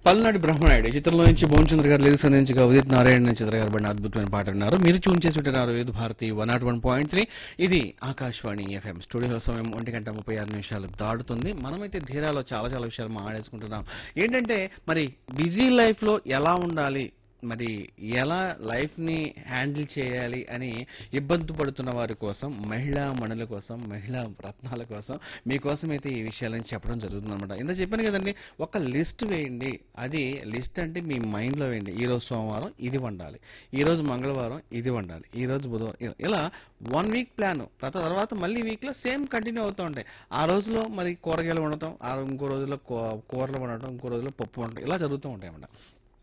పల్నాడు బ్రహ్మనాయుడు ఈ చిత్రంలో నుంచి భువనచంద్ర గారు లిరిక్స్ అందించగా ఉదిత్ నారాయణ చిత్ర గారు పడిన అద్భుతమైన పాట విన్నారు మీరు ట్యూన్ చేసి వింటున్నారు Vividh Bharati one not one point three ఇది ఆకాశవాణి ఎఫ్ఎం స్టూడియో సమయం ఒంటి గంట ముప్పై ఆరు నిమిషాలు దాటుతుంది మనమైతే ధీరాలో చాలా చాలా విషయాలు మాట్లాడేసుకుంటున్నాం ఏంటంటే మరి బిజీ లైఫ్ లో ఎలా ఉండాలి మరి ఎలా లైఫ్ ని హ్యాండిల్ చేయాలి అని ఇబ్బంది పడుతున్న వారి కోసం మహిళా మణుల కోసం మహిళా రత్నాల కోసం మీకోసం అయితే ఈ విషయాలని చెప్పడం జరుగుతుంది అనమాట ఇంత చెప్పాను కదండి ఒక లిస్ట్ వేయండి అది లిస్ట్ అంటే మీ మైండ్ లో వేయండి ఈ రోజు సోమవారం ఇది వండాలి ఈ రోజు మంగళవారం ఇది వండాలి ఈ రోజు బుధవారం ఇలా- ఇలా వన్ వీక్ ప్లాన్ తర్వాత మళ్ళీ వీక్ లో సేమ్ కంటిన్యూ అవుతూ ఉంటాయి ఆ రోజులో మరి కూరగాయలు వండటం ఆ ఇంకో రోజులో కూ- కూరలు వండటం ఇంకో రోజులో పప్పు వండటం ఇలా జరుగుతూ ఉంటాయి అన్నమాట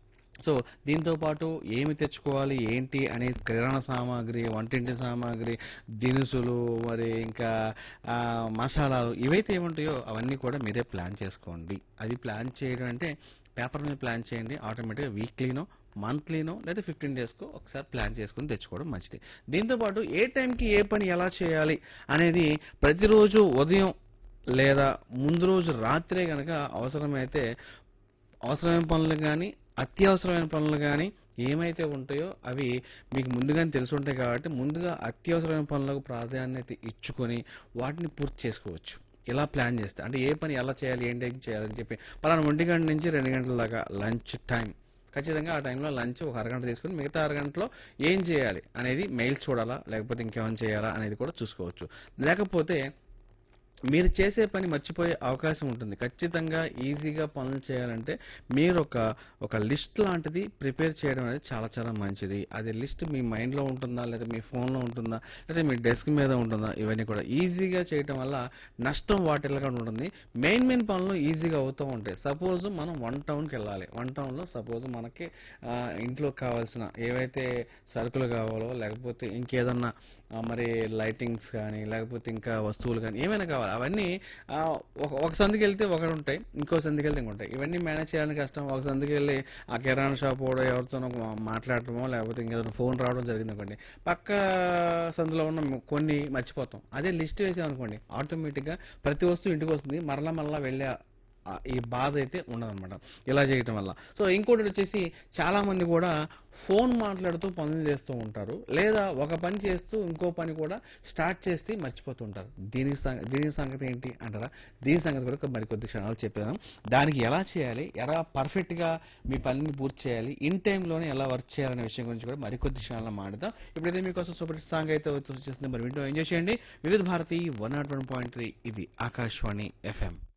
సో దీంతో పాటు ఏమి తెచ్చుకోవాలి ఏంటి అనే కిరాణా సామాగ్రి వంటింటి సామాగ్రి దినుసులు మరి ఇంకా ఆ, మసాలాలు ఇవైతే ఏముంటాయో అవన్నీ కూడా మీరే ప్లాన్ చేసుకోండి అది ప్లాన్ చేయడం అంటే పేపర్ మీద ప్లాన్ చేయండి ఆటోమేటిక్గా వీక్లీనో మంత్లీనో లేదా ఫిఫ్టీన్ డేస్కో ఒకసారి ప్లాన్ చేసుకుని తెచ్చుకోవడం మంచిది దీంతో పాటు ఏ టైంకి ఏ పని ఎలా చేయాలి అనేది ప్రతిరోజు ఉదయం లేదా ముందు రోజు రాత్రే గనక అవసరమైతే అవసరమైన పనులు కానీ అత్యవసరమైన పనులు కానీ ఏమైతే ఉంటాయో అవి మీకు ముందుగానే తెలిసి ఉంటాయి కాబట్టి ముందుగా అత్యవసరమైన పనులకు ప్రాధాన్యత ఇచ్చుకొని వాటిని పూర్తి చేసుకోవచ్చు ఇలా ప్లాన్ చేస్తే అంటే ఏ పని ఎలా చేయాలి ఏం టైం చేయాలని చెప్పి పలానా ఒంటి గంట నుంచి రెండు గంటల దాకా లంచ్ టైం ఖచ్చితంగా ఆ టైంలో లంచ్ ఒక అరగంట తీసుకుని మిగతా అరగంటలో ఏం చేయాలి అనేది మెయిల్స్ చూడాలా లేకపోతే ఇంకేమైనా చేయాలా అనేది కూడా చూసుకోవచ్చు లేకపోతే మీరు చేసే పని మర్చిపోయే అవకాశం ఉంటుంది ఖచ్చితంగా ఈజీగా పనులు చేయాలంటే మీరు ఒక ఒక లిస్ట్ లాంటిది ప్రిపేర్ చేయడం అనేది చాలా చాలా మంచిది అది లిస్ట్ మీ మైండ్లో ఉంటుందా లేదా మీ ఫోన్లో ఉంటుందా లేదా మీ డెస్క్ మీద ఉంటుందా ఇవన్నీ కూడా ఈజీగా చేయడం వల్ల నష్టం వాటిల్గా ఉంటుంది మెయిన్ మెయిన్ పనులు ఈజీగా అవుతూ ఉంటాయి సపోజ్ మనం వన్ టౌన్కి వెళ్ళాలి వన్ టౌన్లో సపోజ్ మనకి ఆ, ఇంట్లో కావాల్సిన ఏవైతే సరుకులు కావాలో లేకపోతే ఇంకేదన్నా ఆ, మరి లైటింగ్స్ కానీ లేకపోతే ఇంకా వస్తువులు కానీ ఏమైనా కావాలి అవన్నీ ఆ, ఒక ఒక సందుకి వెళ్తే ఒకటి ఉంటాయి ఇంకో సందుకి వెళ్తే ఇంకో ఉంటాయి ఇవన్నీ మేనేజ్ చేయాలని కష్టం ఒక సందుకి వెళ్ళి ఆ కిరాణా షాప్ కూడా ఎవరితోనో మాట్లాడటమో లేకపోతే ఇంకేదైనా ఫోన్ రావడం జరిగింది అనుకోండి పక్క సందులో ఉన్న కొన్ని మర్చిపోతాం అదే లిస్ట్ వేసామనుకోండి ఆటోమేటిక్గా ప్రతి వస్తువు ఇంటికి వస్తుంది మరలా మరలా వెళ్ళే ఆ ఈ బాధ అయితే ఉండదన్నమాట ఇలా చేయటం వల్ల సో ఇంకోటి వచ్చేసి చాలా మంది కూడా ఫోన్ మాట్లాడుతూ పనులు చేస్తూ ఉంటారు లేదా ఒక పని చేస్తూ ఇంకో పని కూడా స్టార్ట్ చేసి మర్చిపోతూ ఉంటారు దీనికి సం- దీని సంగతి ఏంటి అంటారా దీని సంగతి కూడా మరికొద్ది క్షణాలు చెప్పేదాం దానికి ఎలా చేయాలి ఎలా పర్ఫెక్ట్ గా మీ పనిని పూర్తి చేయాలి ఇన్ టైంలోనే ఎలా వర్క్ చేయాలనే విషయం గురించి కూడా మరికొద్ది క్షణాల్లో మాట్లాడదాం ఇప్పుడైతే మీకోసం సూపర్ సాంగ్ అయితే వచ్చేసింది మరి వింటూ ఎంజాయ్ చేయండి Vividh Bharati one not one point three ఇది ఆకాశవాణి ఎఫ్ఎం